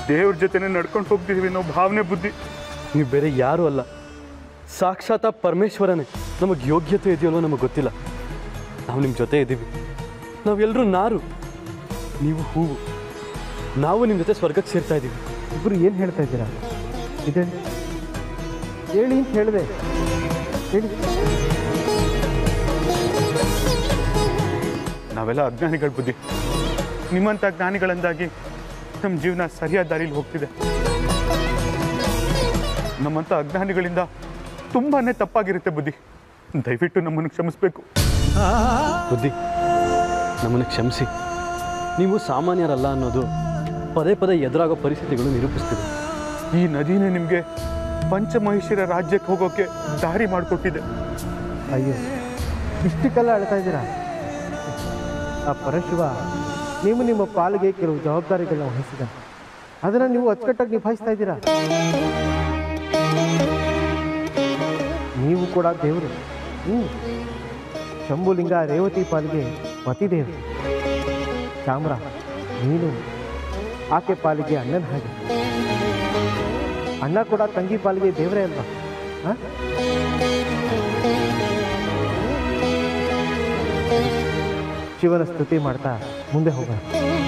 ದೇವ್ರ ಜೊತೆನೆ ನಡ್ಕೊಂಡು ಹೋಗ್ತಿದೀವಿ ಅನ್ನೋ ಭಾವನೆ ಬುದ್ಧಿ ನೀವು ಬೇರೆ ಯಾರೂ ಅಲ್ಲ ಸಾಕ್ಷಾತ್ ಆ ಪರಮೇಶ್ವರನೇ ನಮಗೆ ಯೋಗ್ಯತೆ ಇದೆಯಲ್ಲೋ ನಮಗೆ ಗೊತ್ತಿಲ್ಲ ನಾವು ನಿಮ್ಮ ಜೊತೆ ಇದ್ದೀವಿ ನಾವೆಲ್ಲರೂ ನಾರು ನೀವು ಹೂವು ನಾವು ನಿಮ್ಮ ಜೊತೆ ಸ್ವರ್ಗಕ್ಕೆ ಸೇರ್ತಾ ಇದ್ದೀವಿ ಇಬ್ಬರು ಏನು ಹೇಳ್ತಾ ಇದ್ದೀರಾ ಇದೆ ಹೇಳಿ ಅಂತ ಹೇಳಿದೆ ಹೇಳಿ ನಾವೆಲ್ಲ ಅಜ್ಞಾನಿಗಳ ಬುದ್ಧಿ ನಿಮ್ಮಂಥ ಜ್ಞಾನಿಗಳಿಂದಾಗಿ ನಮ್ಮ ಜೀವನ ಸರಿಯಾದ ದಾರಿಲಿ ಹೋಗ್ತಿದೆ ನಮ್ಮಂಥ ಅಜ್ಞಾನಿಗಳಿಂದ ತುಂಬಾನೇ ತಪ್ಪಾಗಿರುತ್ತೆ ಬುದ್ಧಿ ದಯವಿಟ್ಟು ನಮ್ಮನ್ನು ಕ್ಷಮಿಸ್ಬೇಕು ಬುದ್ಧಿ ನಮ್ಮನ್ನು ಕ್ಷಮಿಸಿ ನೀವು ಸಾಮಾನ್ಯರಲ್ಲ ಅನ್ನೋದು ಪದೇ ಪದೇ ಎದುರಾಗೋ ಪರಿಸ್ಥಿತಿಗಳು ನಿರೂಪಿಸ್ತಿದೆ ಈ ನದಿನೇ ನಿಮಗೆ ಪಂಚಮಹಿಷಿರ ರಾಜ್ಯಕ್ಕೆ ಹೋಗೋಕೆ ದಾರಿ ಮಾಡಿಕೊಟ್ಟಿದೆ ಅಯ್ಯೋ ಇಷ್ಟಕ್ಕೆಲ್ಲ ಅಳ್ತಾ ಇದ್ದೀರಾ ಆ ಪರಶಿವ ನೀವು ನಿಮ್ಮ ಪಾಲಿಗೆ ಕೆಲವು ಜವಾಬ್ದಾರಿಗಳನ್ನ ವಹಿಸಿದ ಅದನ್ನು ನೀವು ಅಚ್ಚುಕಟ್ಟಾಗಿ ನಿಭಾಯಿಸ್ತಾ ಇದ್ದೀರಾ ನೀವು ಕೂಡ ದೇವರು ಹ್ಞೂ ಶಂಭುಲಿಂಗ ರೇವತಿ ಪಾಲಿಗೆ ಪತಿದೇವರು ಚಾಮ್ರ ನೀನು ಆಕೆ ಪಾಲಿಗೆ ಅಣ್ಣನ ಹಾಗೆ ಅಣ್ಣ ಕೂಡ ತಂಗಿ ಪಾಲಿಗೆ ದೇವರೇ ಅಲ್ವಾ ಹಾಂ ಶಿವನ ಸ್ತುತಿ ಮಾಡ್ತಾ ಮುಂದೆ ಹೋಗೋಣ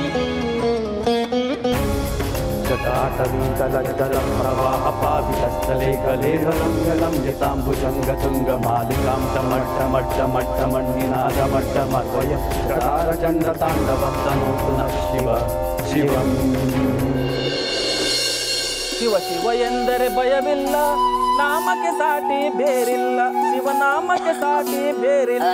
ಜಟಾಟವೀಕಲಜ್ಜಲಂ ಪ್ರವಾಹಪಾವಿತಸ್ಥಲೆ ಕಲೇವಲಂ ಜಲಂ ಜತಾಂಬುಜಂಗತುಂಗಮಾಲಿಕಾಂ ಟಮಟ್ಟಮಟ್ಟಮಟ್ಟಮಣ್ಣಿನಾದಮಟ್ಟಮರ್ವಯಂ ಚಂಡತಾಂಡವಂ ತನೋತು ನಃ ಶಿವ ಶಿವಂ ಶಿವ ಶಿವ ಎಂದರೆ ಭಯವಿಲ್ಲ ನಾಮಕ್ಕೆ ಸಾಟಿ ಬೇರಿಲ್ಲ ಶಿವನಾಮಕ್ಕೆ ಸಾಟಿ ಬೇರಿಲ್ಲ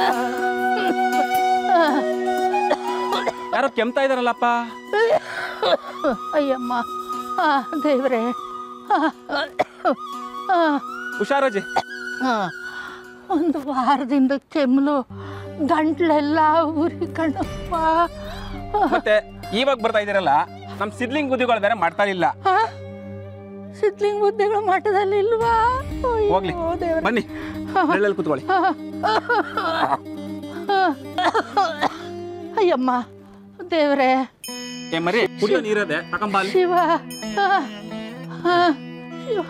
ಯಾರೋ ಕೆಮ್ತಾ ಇದಾರಲ್ಲಪ್ಪ ಅಯ್ಯಮ್ಮ ಆ, ದೇವ್ರೆ ಆ, ಆ, ಹುಷಾರಜ್ಜಿ ಆ, ಒಂದು ವಾರದಿಂದ ಕೆಮ್ಮಲು ಗಂಟ್ಲೆಲ್ಲ ಉರಿ ಕಣಪ್ಪ ಮತ್ತೆ ಇವಾಗ ಬರ್ತಾ ಇದೀರಲ್ಲ ನಮ್ ಸಿದ್ಲಿಂಗ್ ಬುದ್ಧಿಗಳು ಬೇರೆ ಮಾಡ್ತಾ ಇಲ್ಲ ಆ, ಸಿದ್ಲಿಂಗ್ ಬುದ್ಧಿಗಳು ಮಠದಲ್ಲಿ ಇಲ್ವಾ ಅಯ್ಯೋ, ಹೋಗ್ಲಿ ದೇವ್ರೆ. ಬನ್ನಿ ನೆರಳಲ್ಲಿ ಕೂತ್ಕೊಳ್ಳಿ ಅಯ್ಯಮ್ಮ ದೇವ್ರೆ ಏ ಮರಿ ಕುಡಿಯೋ ನೀರದೆ ತಕೊಂಬಾಲಿ ಶಿವ ಆ, ಆ, ಶಿವ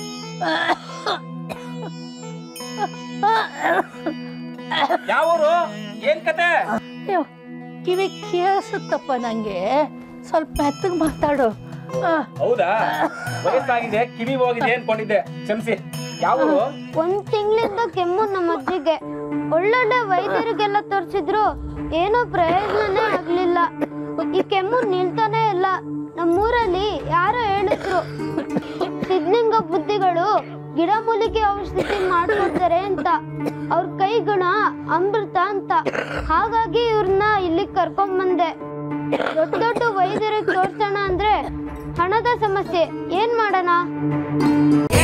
ಯಾವೂರು ಏನ್ ಕತೆ ಅಯ್ಯೋ ಕಿವಿ ಕೇಳಿಸುತ್ತಪ್ಪ ನಂಗೆ ಸ್ವಲ್ಪ ಮೆತ್ತಗೆ ಮಾತಾಡು ಆ, ಹೌದಾ ವಯಸ್ಸಾಗಿದೆ ಕಿವಿ ಹೋಗಿದೆ ಅನ್ಕೊಂಡಿದ್ದೆ ಕ್ಷಮಿಸಿ ಯಾವೂರು ಒಂದ್ ತಿಂಗಳಿಂದ ಕೆಮ್ಮು ನಮ್ಮ ಅಜ್ಜಿಗೆ ಒಳ್ಳೊಳ್ಳೆ ವೈದ್ಯರಿಗೆಲ್ಲ ತೋರಿಸಿದ್ರು ಏನೋ ಪ್ರಯೋಜನನೇ ಆಗ್ಲಿಲ್ಲ ಈ ಕೆಮ್ಮು ನಿಲ್ತಾನೆ ಇಲ್ಲ ನಮ್ಮೂರಲ್ಲಿ ಯಾರೋ ಹೇಳಿದ್ರು ಸಿದ್ಲಿಂಗ ಬುದ್ಧಿಗಳು ಗಿಡಮೂಲಿಕೆ ಔಷಧಿ ಮಾಡ್ಕೊಡ್ತಾರೆ ಅಂತ ಅವ್ರ ಕೈ ಗುಣ ಅಮೃತ ಅಂತ ಹಾಗಾಗಿ ಇವ್ರನ್ನ ಇಲ್ಲಿಗೆ ಕರ್ಕೊಂಡ್ ಬಂದೆ ದೊಡ್ಡ ದೊಡ್ಡ ವೈದ್ಯರಿಗೆ ತೋರ್ಸೋಣ ಅಂದ್ರೆ ಹಣದ ಸಮಸ್ಯೆ ಏನ್ ಮಾಡೋಣ